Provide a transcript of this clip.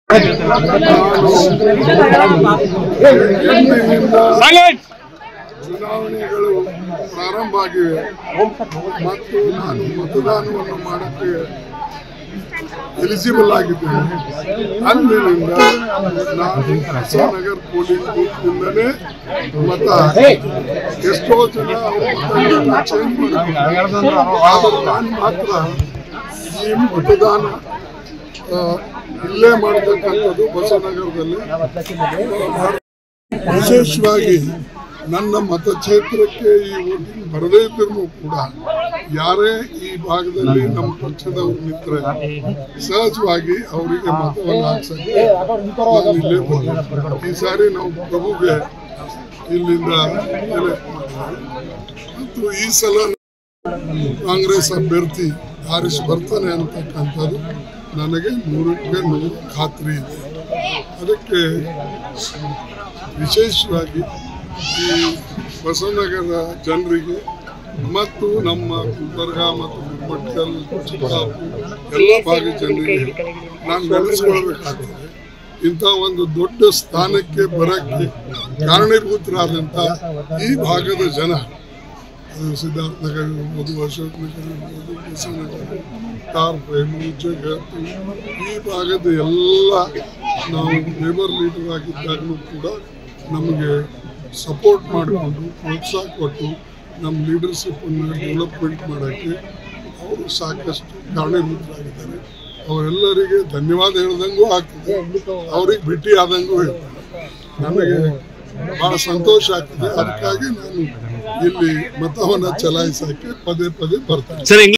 Silent ಚುನಾವಣೆಗಳು ಪ್ರಾರಂಭ ಆಗಿವೆ ಮತ್ತು ನಾನು ಮತದಾನವನ್ನು ಮಾಡಕ್ಕೆ ಎಲಿಜಿಬಲ್ ಆಗಿದ್ದೇನೆ ಅಂದಿನಿಂದ ನಾನು ಹೊಸನಗರ ಪೊಲೀಸ್ ಬೂತ್ನಿಂದಲೇ ಮತ ಎಷ್ಟೋ ಜನ ಅವ್ರ ಚೇಂಜ್ ಮಾಡಿದ್ರು ಆದ್ರೆ ನಾನು ಮಾತ್ರ ಈ ಮತದಾನ ಆ, ಇಲ್ಲೇ ಮಾಡತಕ್ಕಂಥದ್ದು ಬಸವನಗರದಲ್ಲಿ ವಿಶೇಷವಾಗಿ ನನ್ನ ಮತಕ್ಷೇತ್ರಕ್ಕೆ ಈ ವೋಟಿಂಗ್ ಬರದೇ ಇದ್ರೂ ಕೂಡ ಯಾರೇ ಈ ಭಾಗದಲ್ಲಿ ನಮ್ಮ ಪಕ್ಷದವ್ರು ನಿಂತರೆ ಸಹಜವಾಗಿ ಅವರಿಗೆ ಮತವನ್ನು ಹಾಕ್ಸಕ್ಕೆ ನಾನು ಇಲ್ಲೇ ಬಂದೆ. ಈ ಸಾರಿ ನಾವು ಪ್ರಭುಗೆ ಇಲ್ಲಿಂದ elect ಮಾಡಿದ್ದಾರೆ. ಮತ್ತು ಈ ಸಲ ಕಾಂಗ್ರೆಸ್ ಅಭ್ಯರ್ಥಿ ಆರಿಸ್ ಬರ್ತಾನೆ ಅಂತಕ್ಕಂಥದ್ದು ನನಗೆ ನೂರಕ್ಕೆ ನೂರು ಖಾತ್ರಿ ಇದೆ ಅದಕ್ಕೆ ವಿಶೇಷವಾಗಿ ಈ ಬಸವನಗರ ಜನರಿಗೆ ಮತ್ತು ನಮ್ಮ ಗುಲ್ಬರ್ಗ ಮತ್ತು ಗುಲ್ಬರ್ಗಲ್ ಚಿಕ್ಕಬಳ್ಳಾಪುರ ಎಲ್ಲ ಭಾಗದ ಜನರಿಗೆ ನಾನು ನೆನೆಸ್ಕೊಳ್ಬೇಕಾಗ್ತದೆ ಇಂಥ ಒಂದು ದೊಡ್ಡ ಸ್ಥಾನಕ್ಕೆ ಬರಕ್ಕೆ ಕಾರಣೀಭೂತರಾದಂಥ ಈ ಭಾಗದ ಜನ ಅದು ಸಿದ್ಧಾರ್ಥ ನಗರ ಇರ್ಬೋದು ಅಶೋಕ್ ನಗರ ಇರ್ಬೋದು ಬಸವನಗರ ಕಾರ್ಪೇಟು ಜಗತ್ತು ಈ ಭಾಗದ ಎಲ್ಲ ನಾವು ಲೇಬರ್ ಲೀಡರ್ ಆಗಿದ್ದಾಗಲೂ ಕೂಡ ನಮಗೆ ಸಪೋರ್ಟ್ ಮಾಡಿಕೊಂಡು ಪ್ರೋತ್ಸಾಹ ಕೊಟ್ಟು ನಮ್ಮ ಲೀಡರ್ಶಿಪ್ಪನ್ನು ಡೆವಲಪ್ಮೆಂಟ್ ಮಾಡೋಕ್ಕೆ ಅವರು ಸಾಕಷ್ಟು ಕಾರಣೀಭೂತರಾಗಿದ್ದಾರೆ ಅವರೆಲ್ಲರಿಗೆ ಧನ್ಯವಾದ ಹೇಳ್ದಂಗೂ ಆಗ್ತದೆ ಅವ್ರಿಗೆ ಭೇಟಿ ಆದಂಗೂ ಹೇಳ್ತಾರೆ ನನಗೆ ಬಹಳ ಸಂತೋಷ ಆಗ್ತದೆ ಅದಕ್ಕಾಗಿ ನಾನು ಇಲ್ಲಿ ಮತವನ್ನು ಚಲಾಯಿಸಕ್ಕೆ ಪದೇ ಪದೇ ಬರ್ತೇನೆ ಸರ್